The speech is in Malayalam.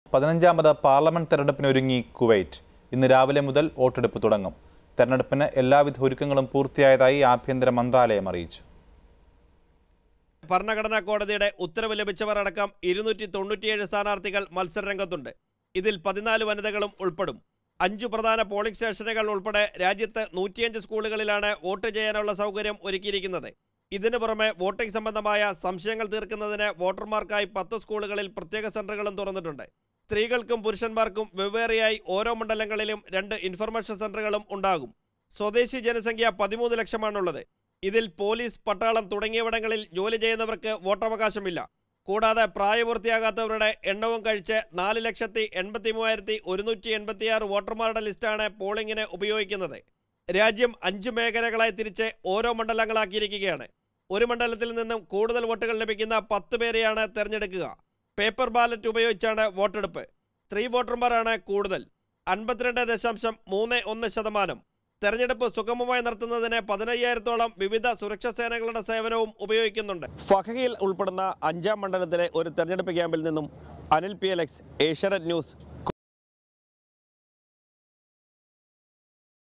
പതിനഞ്ചാമത് പാർലമെന്റ് തെരഞ്ഞെടുപ്പിനൊരുങ്ങി കുവൈറ്റ് ഇന്ന് രാവിലെ മുതൽ വോട്ടെടുപ്പ് തുടങ്ങും തെരഞ്ഞെടുപ്പിന് എല്ലാവിധ ഒരുക്കങ്ങളും പൂർത്തിയായതായി ആഭ്യന്തര മന്ത്രാലയം അറിയിച്ചു ഭരണഘടനാ കോടതിയുടെ ഉത്തരവ് ലഭിച്ചവർ അടക്കം ഇരുന്നൂറ്റി തൊണ്ണൂറ്റിയേഴ് സ്ഥാനാർത്ഥികൾ മത്സരരംഗത്തുണ്ട് ഇതിൽ പതിനാല് വനിതകളും ഉൾപ്പെടും അഞ്ചു പ്രധാന പോളിംഗ് സ്റ്റേഷനുകൾ ഉൾപ്പെടെ രാജ്യത്ത് നൂറ്റിയഞ്ച് സ്കൂളുകളിലാണ് വോട്ട് ചെയ്യാനുള്ള സൗകര്യം ഒരുക്കിയിരിക്കുന്നത് ഇതിനു പുറമെ വോട്ടിംഗ് സംബന്ധമായ സംശയങ്ങൾ തീർക്കുന്നതിന് വോട്ടർമാർക്കായി പത്ത് സ്കൂളുകളിൽ പ്രത്യേക സെന്ററുകളും തുറന്നിട്ടുണ്ട് സ്ത്രീകൾക്കും പുരുഷന്മാർക്കും വെവ്വേറെയായി ഓരോ മണ്ഡലങ്ങളിലും രണ്ട് ഇൻഫർമേഷൻ സെന്ററുകളും ഉണ്ടാകും സ്വദേശി ജനസംഖ്യ പതിമൂന്ന് ലക്ഷമാണുള്ളത് ഇതിൽ പോലീസ് പട്ടാളം തുടങ്ങിയവിടങ്ങളിൽ ജോലി ചെയ്യുന്നവർക്ക് വോട്ടവകാശമില്ല കൂടാതെ പ്രായപൂർത്തിയാകാത്തവരുടെ എണ്ണവും കഴിച്ച് നാല് ലക്ഷത്തി എൺപത്തി മൂവായിരത്തി ഒരുന്നൂറ്റി എൺപത്തിയാറ് വോട്ടർമാരുടെ ലിസ്റ്റാണ് പോളിംഗിന് ഉപയോഗിക്കുന്നത് രാജ്യം അഞ്ച് മേഖലകളായി തിരിച്ച് ഓരോ മണ്ഡലങ്ങളാക്കിയിരിക്കുകയാണ് ഒരു മണ്ഡലത്തിൽ നിന്നും കൂടുതൽ വോട്ടുകൾ ലഭിക്കുന്ന പത്ത് പേരെയാണ് തെരഞ്ഞെടുക്കുക പേപ്പർ ബാലറ്റ് ഉപയോഗിച്ചാണ് വോട്ടെടുപ്പ് സ്ത്രീ വോട്ടർമാരാണ് കൂടുതൽ അൻപത്തിരണ്ട് ദശാംശം മൂന്ന് ഒന്ന് ശതമാനം തെരഞ്ഞെടുപ്പ് സുഗമമായി നടത്തുന്നതിന് പതിനയ്യായിരത്തോളം വിവിധ സുരക്ഷാ സേനകളുടെ സേവനവും ഉപയോഗിക്കുന്നുണ്ട് ഫഹയിൽ ഉൾപ്പെടുന്ന അഞ്ചാം മണ്ഡലത്തിലെ ഒരു തെരഞ്ഞെടുപ്പ് ക്യാമ്പിൽ നിന്നും Anil P L X Asianet news